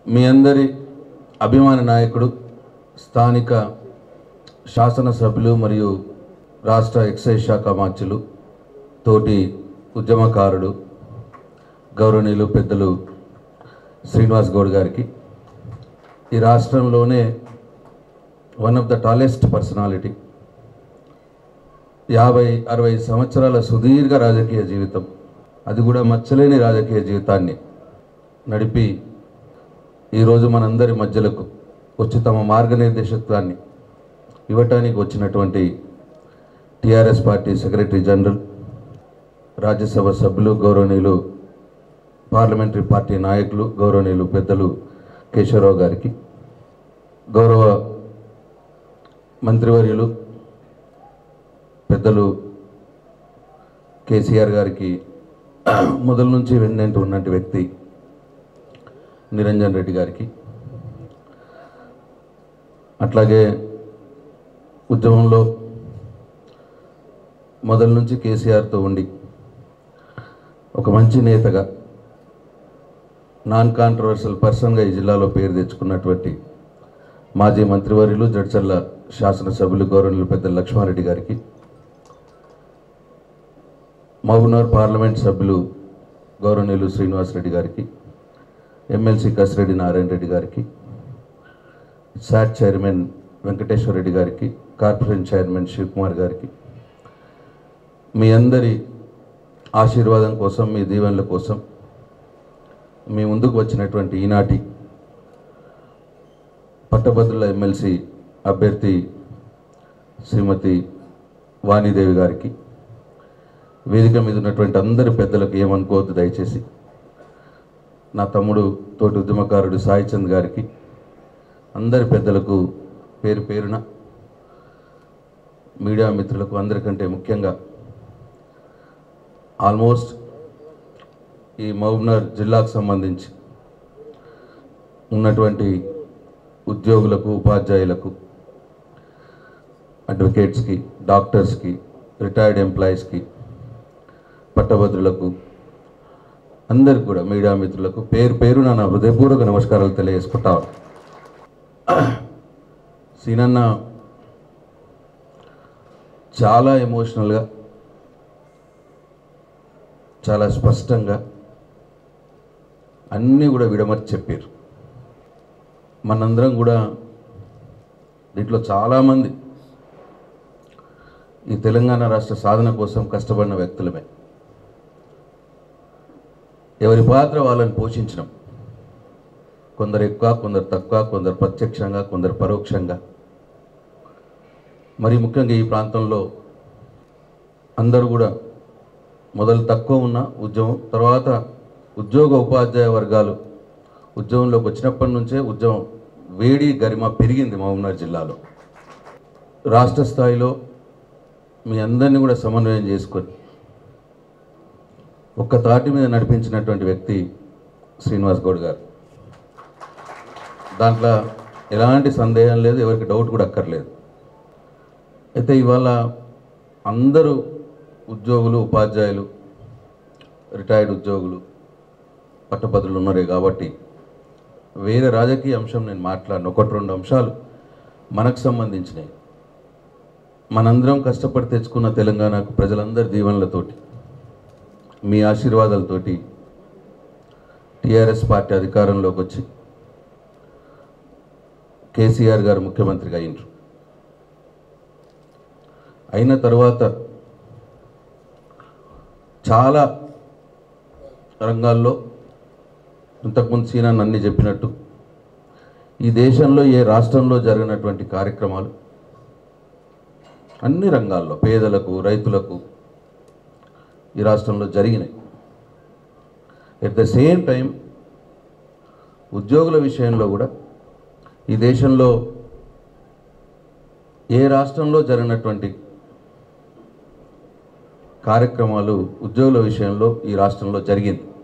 మీ అందరి అభిమాన నాయకుడు స్థానిక శాసనసభ్యులు మరియు రాష్ట్ర ఎక్సైజ్ శాఖ మంత్రులు తోటి ఉద్యమకారుడు గౌరవనీయులు పెద్దలు శ్రీనివాస్ గౌడ్ గారికి ఈ రాష్ట్రంలోనే one of the tallest personality యాభై అరవై సంవత్సరాల సుదీర్ఘ రాజకీయ జీవితం అది కూడా మచ్చలేని రాజకీయ జీవితాన్ని నడిపి ఈరోజు మనందరి మధ్యలకు వచ్చి తమ మార్గనిర్దేశత్వాన్ని ఇవ్వటానికి వచ్చినటువంటి TRS party secretary general Rajya Sabha సభ్యులు గౌరవనీయులు పార్లమెంటరీ పార్టీ నాయకులు గౌరవనీయులు పెద్దలు కేశవరావు గారికి గౌరవ మంత్రివర్యులు పెద్దలు కేసీఆర్ గారికి మొదల నుంచి వెన్నంటి ఉన్నటువంటి వ్యక్తి నిరంజన్ రెడ్డి గారికి అట్లాగే ఉద్యమంలో మొదల నుంచి కేసీఆర్తో ఉండి ఒక మంచి నేతగా నాన్ కాంట్రవర్షియల్ పర్సన్గా ఈ జిల్లాలో పేరు తెచ్చుకున్నటువంటి మాజీ మంత్రివర్యులు జడ్చర్ల శాసనసభ్యులు గౌరవనీయులు పెద్ద లక్ష్మారెడ్డి గారికి మహబూబ్నగర్ పార్లమెంట్ సభ్యులు గౌరవనీయులు శ్రీనివాసరెడ్డి గారికి ఎమ్మెల్సీ కసిరెడ్డి నారాయణ రెడ్డి గారికి శాట్ చైర్మన్ వెంకటేశ్వర రెడ్డి గారికి కార్పొరేషన్ చైర్మన్ శివకుమార్ గారికి మీ అందరి ఆశీర్వాదం కోసం మీ దీవెనల కోసం మీ ముందుకు వచ్చినటువంటి ఈనాటి పట్టభద్రుల ఎమ్మెల్సీ అభ్యర్థి శ్రీమతి వాణిదేవి గారికి వేదిక మీద ఉన్నటువంటి అందరి పెద్దలకు ఏమనుకోవద్దు దయచేసి నా తమ్ముడు తోటి ఉద్యమకారుడు సాయి చంద్ గారికి అందరి పెద్దలకు పేరు పేరున మీడియా మిత్రులకు అందరికంటే ముఖ్యంగా ఆల్మోస్ట్ ఈ మహబూబ్నగర్ జిల్లాకు సంబంధించి ఉన్నటువంటి ఉద్యోగులకు ఉపాధ్యాయులకు అడ్వకేట్స్కి డాక్టర్స్కి రిటైర్డ్ ఎంప్లాయీస్కి పట్టభద్రులకు అందరికి కూడా మీడియా మిత్రులకు పేరు పేరున నా హృదయపూర్వక నమస్కారాలు తెలియజేసుకుంటా సీనన్న చాలా ఎమోషనల్గా చాలా స్పష్టంగా అన్నీ కూడా విడమర్చి చెప్పారు మనందరం కూడా దీంట్లో చాలామంది ఈ తెలంగాణ రాష్ట్ర సాధన కోసం కష్టపడిన వ్యక్తులమే ఎవరి పాత్ర వాళ్ళని పోషించడం కొందరు ఎక్కువ కొందరు తక్కువ కొందరు ప్రత్యక్షంగా కొందరు పరోక్షంగా మరి ముఖ్యంగా ఈ ప్రాంతంలో అందరూ కూడా మొదలు తక్కువ ఉన్న ఉద్యమం తర్వాత ఉద్యోగ ఉపాధ్యాయ వర్గాలు ఉద్యమంలోకి వచ్చినప్పటి నుంచే ఉద్యమం వేడి గరిమ పెరిగింది మహబూబ్నగర్ జిల్లాలో రాష్ట్ర స్థాయిలో మీ అందరినీ కూడా సమన్వయం చేసుకొని ఒక్క తాటి మీద నడిపించినటువంటి వ్యక్తి శ్రీనివాస్ గౌడ్ గారు దాంట్లో ఎలాంటి సందేహం లేదు ఎవరికి డౌట్ కూడా అక్కర్లేదు అయితే ఇవాళ అందరూ ఉద్యోగులు ఉపాధ్యాయులు రిటైర్డ్ ఉద్యోగులు పట్టభద్రులు ఉన్నారే కాబట్టి వేరే రాజకీయ అంశం నేను మాట్లాడిన ఒకటి రెండు అంశాలు మనకు సంబంధించినవి మనందరం కష్టపడి తెచ్చుకున్న తెలంగాణకు ప్రజలందరి దీవెనలతోటి మీ ఆశీర్వాదాలతోటి టీఆర్ఎస్ పార్టీ అధికారంలోకి వచ్చి కేసీఆర్ గారు ముఖ్యమంత్రిగా అయినరు అయిన తర్వాత చాలా రంగాల్లో ఇంతకుముందు సీనా అన్ని చెప్పినట్టు ఈ దేశంలో ఏ రాష్ట్రంలో జరిగినటువంటి కార్యక్రమాలు అన్ని రంగాల్లో పేదలకు రైతులకు ఈ రాష్ట్రంలో జరిగినాయి ఎట్ ద సేమ్ టైం ఉద్యోగుల విషయంలో కూడా ఈ దేశంలో ఏ రాష్ట్రంలో జరిగినటువంటి కార్యక్రమాలు ఉద్యోగుల విషయంలో ఈ రాష్ట్రంలో జరిగింది